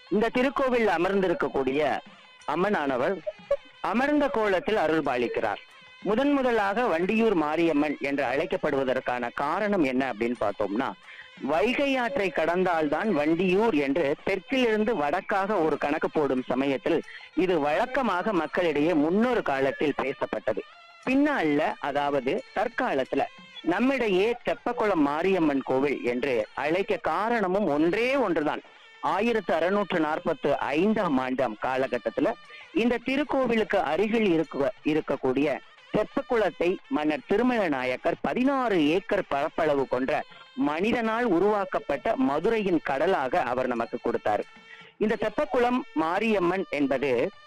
இந்த திருக்கோவில் அமர்ந்திருக்கக்கூடிய அம்மனானவர் அமர்ந்த கோலத்தில் அருள் பாலிக்கிறார் முதன் முதலாக வண்டியூர் மாரியம்மன் என்று அழைக்கப்படுவதற்கான காரணம் என்ன அப்படின்னு பார்த்தோம்னா வைகை ஆற்றை கடந்தால்தான் வண்டியூர் என்று தெற்கிலிருந்து வடக்காக ஒரு கணக்கு போடும் சமயத்தில் இது வழக்கமாக மக்களிடையே முன்னொரு காலத்தில் பேசப்பட்டது பின்னால அதாவது தற்காலத்துல நம்மிடையே தெப்பக்குளம் மாரியம்மன் கோவில் என்று அழைக்க காரணமும் ஒன்றே ஒன்றுதான் ஆயிரத்து அறுநூற்று நாற்பத்து ஐந்தாம் ஆண்டாம் காலகட்டத்துல இந்த திருக்கோவிலுக்கு அருகில் இருக்க இருக்கக்கூடிய தெப்பக்குளத்தை மன்னர் திருமல நாயக்கர் பதினாறு ஏக்கர் பரப்பளவு கொண்ட மனிதனால் உருவாக்கப்பட்ட மதுரையின் கடலாக அவர் நமக்கு கொடுத்தார் இந்த தெப்பக்குளம் மாரியம்மன் என்பது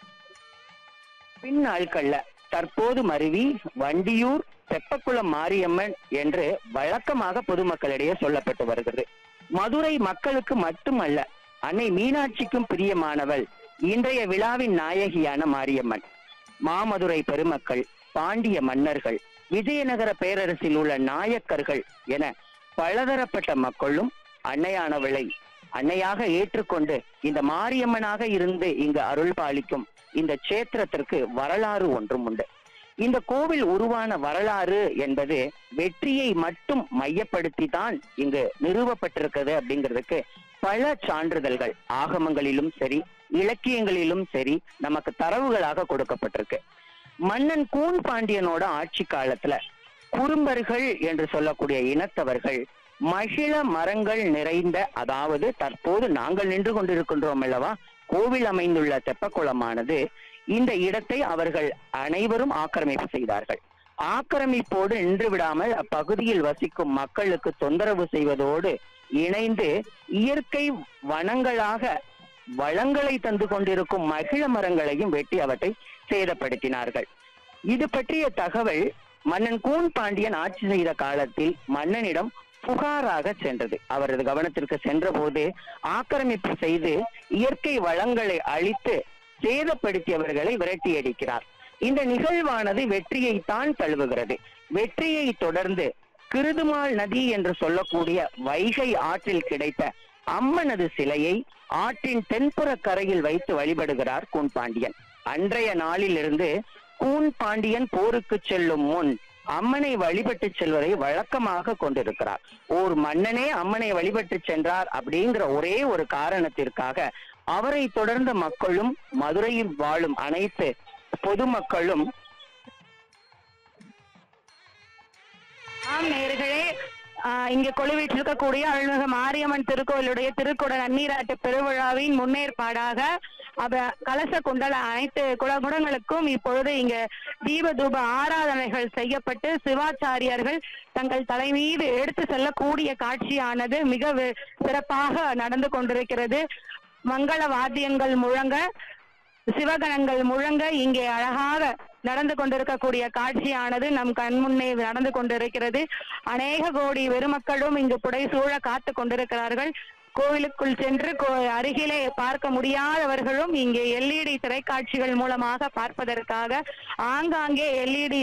பின் நாட்கள்ல தற்போது மருவி வண்டியூர் தெப்பக்குளம் மாரியம்மன் என்று வழக்கமாக பொதுமக்களிடையே சொல்லப்பட்டு வருகிறது மதுரை மக்களுக்கு மட்டுமல்ல அன்னை மீனாட்சிக்கும் பிரியமானவள் இன்றைய விழாவின் நாயகியான மாரியம்மன் மாமதுரை பெருமக்கள் பாண்டிய மன்னர்கள் விஜயநகர பேரரசில் உள்ள நாயக்கர்கள் என பலதரப்பட்ட மக்களும் அன்னையானவளை அன்னையாக ஏற்றுக்கொண்டு இந்த மாரியம்மனாக இருந்து இங்கு அருள் பாலிக்கும் இந்த சேத்திரத்திற்கு வரலாறு ஒன்றும் உண்டு இந்த கோவில் உருவான வரலாறு என்பது வெற்றியை மட்டும் மையப்படுத்தி தான் இங்கு நிறுவப்பட்டிருக்கிறது அப்படிங்கிறதுக்கு பல சான்றிதழ்கள் ஆகமங்களிலும் சரி இலக்கியங்களிலும் சரி நமக்கு தரவுகளாக கொடுக்கப்பட்டிருக்கு மன்னன் கூன் பாண்டியனோட ஆட்சி காலத்துல குறும்பர்கள் என்று சொல்லக்கூடிய இனத்தவர்கள் மகிழ மரங்கள் நிறைந்த அதாவது தற்போது நாங்கள் நின்று கொண்டிருக்கின்றோம் அல்லவா கோவில் அமைந்துள்ள தெப்பக்குளமானது இந்த இடத்தை அவர்கள் அனைவரும் ஆக்கிரமிப்பு செய்தார்கள் ஆக்கிரமிப்போடு நின்று விடாமல் அப்பகுதியில் வசிக்கும் மக்களுக்கு தொந்தரவு செய்வதோடு இணைந்து இயற்கை வனங்களாக வளங்களை தந்து கொண்டிருக்கும் மகிழ மரங்களையும் வெட்டி அவற்றை சேதப்படுத்தினார்கள் இது பற்றிய தகவல் மன்னன் கூன் பாண்டியன் ஆட்சி செய்த காலத்தில் மன்னனிடம் புகாராக சென்றது அவரது கவனத்திற்கு சென்றபோது ஆக்கிரமிப்பு செய்து இயற்கை வளங்களை அழித்து சேதப்படுத்தியவர்களை விரட்டி அடிக்கிறார் இந்த நிகழ்வானது வெற்றியை தான் தழுவுகிறது வெற்றியை தொடர்ந்து கிருதுமால் நதி என்று சொல்லக்கூடிய வைகை ஆற்றில் கிடைத்த அம்மனது சிலையை ஆற்றின் தென்புற கரையில் வைத்து வழிபடுகிறார் கூன் பாண்டியன் அன்றைய நாளிலிருந்து கூன் பாண்டியன் போருக்கு செல்லும் முன் அம்மனை வழிபட்டு செல்வதை வழக்கமாக கொண்டிருக்கிறார் ஓர் மன்னனே அம்மனை வழிபட்டு சென்றார் அப்படிங்கிற ஒரே ஒரு காரணத்திற்காக அவரை தொடர்ந்த மக்களும் மதுரையில் வாழும் அனைத்து பொதுமக்களும் ஆம் நேர்களே இங்க கொழுவிட்டிருக்கக்கூடிய அருள்மிகு மாரியம்மன் திருக்கோயிலுடைய திருக்குட நன்னீராட்டு பெருவிழாவின் முன்னேற்பாடாக அவ கலச குண்டல அனைத்து குலகுடங்களுக்கும் இப்பொழுது இங்க தீப தூப ஆராதனைகள் செய்யப்பட்டு சிவாச்சாரியார்கள் தங்கள் தலை மீது எடுத்து செல்லக்கூடிய காட்சியானது மிக வி- சிறப்பாக நடந்து கொண்டிருக்கிறது மங்கள வாத்தியங்கள் முழங்க சிவகணங்கள் முழங்க இங்கே அழகாக நடந்து கொண்டிருக்கக்கூடிய காட்சியானது நம் கண் முன்னே நடந்து கொண்டிருக்கிறது அநேக கோடி பெருமக்களும் இங்கு புடைசூழ காத்து கொண்டிருக்கிறார்கள் கோவிலுக்குள் சென்று கோ- அருகிலே பார்க்க முடியாதவர்களும் இங்கே எல்இடி திரைக்காட்சிகள் மூலமாக பார்ப்பதற்காக ஆங்காங்கே எல்இடி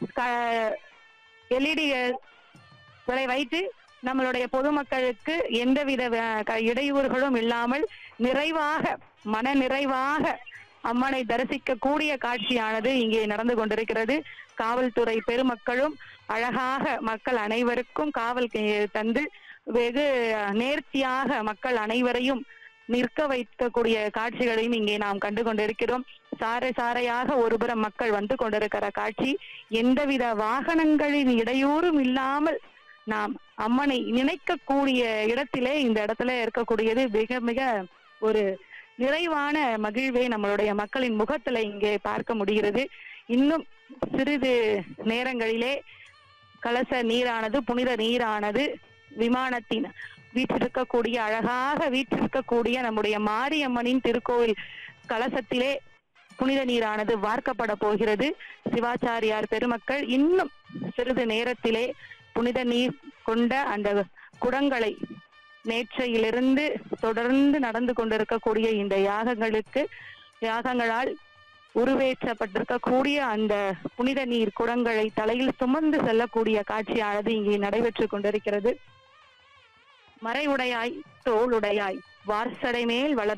எல்இடி களை வைத்து நம்மளுடைய பொதுமக்களுக்கு எந்தவித அஹ், க- இடையூறுகளும் இல்லாமல் நிறைவாக மன நிறைவாக அம்மனை தரிசிக்க கூடிய காட்சியானது இங்கே நடந்து கொண்டிருக்கிறது காவல்துறை பெருமக்களும் அழகாக மக்கள் அனைவருக்கும் காவல் கே- தந்து வெகு அஹ், நேர்த்தியாக மக்கள் அனைவரையும் நிற்க வைக்கக்கூடிய காட்சிகளையும் இங்கே நாம் கண்டு கொண்டிருக்கிறோம் சாறை சாறையாக ஒருபுறம் மக்கள் வந்து கொண்டிருக்கிற காட்சி எந்தவித வாகனங்களின் இடையூறும் இல்லாமல் நாம் அம்மனை நினைக்கக்கூடிய இடத்திலே இந்த இடத்துல இருக்கக்கூடியது மிக மிக ஒரு நிறைவான மகிழ்வை நம்மளுடைய மக்களின் முகத்துல இங்கே பார்க்க முடிகிறது இன்னும் சிறிது நேரங்களிலே கலச நீரானது புனித நீரானது விமானத்தின் வீற்றிருக்கக்கூடிய அழகாக வீற்றிருக்கக்கூடிய நம்முடைய மாரியம்மனின் திருக்கோவில் கலசத்திலே புனித நீரானது வார்க்கப்பட போகிறது சிவாச்சாரியார் பெருமக்கள் இன்னும் சிறிது நேரத்திலே புனித நீர் கொண்ட அந்த குடங்களை நேற்றையிலிருந்து தொடர்ந்து நடந்து கொண்டிருக்கக்கூடிய இந்த யாகங்களுக்கு யாகங்களால் உருவேற்றப்பட்டிருக்கக்கூடிய அந்த புனித நீர் குடங்களை தலையில் சுமந்து செல்லக்கூடிய காட்சியானது இங்கே நடைபெற்று கொண்டிருக்கிறது மறைவுடையாய் தோளுடையாய் வார்சடை மேல் வளர்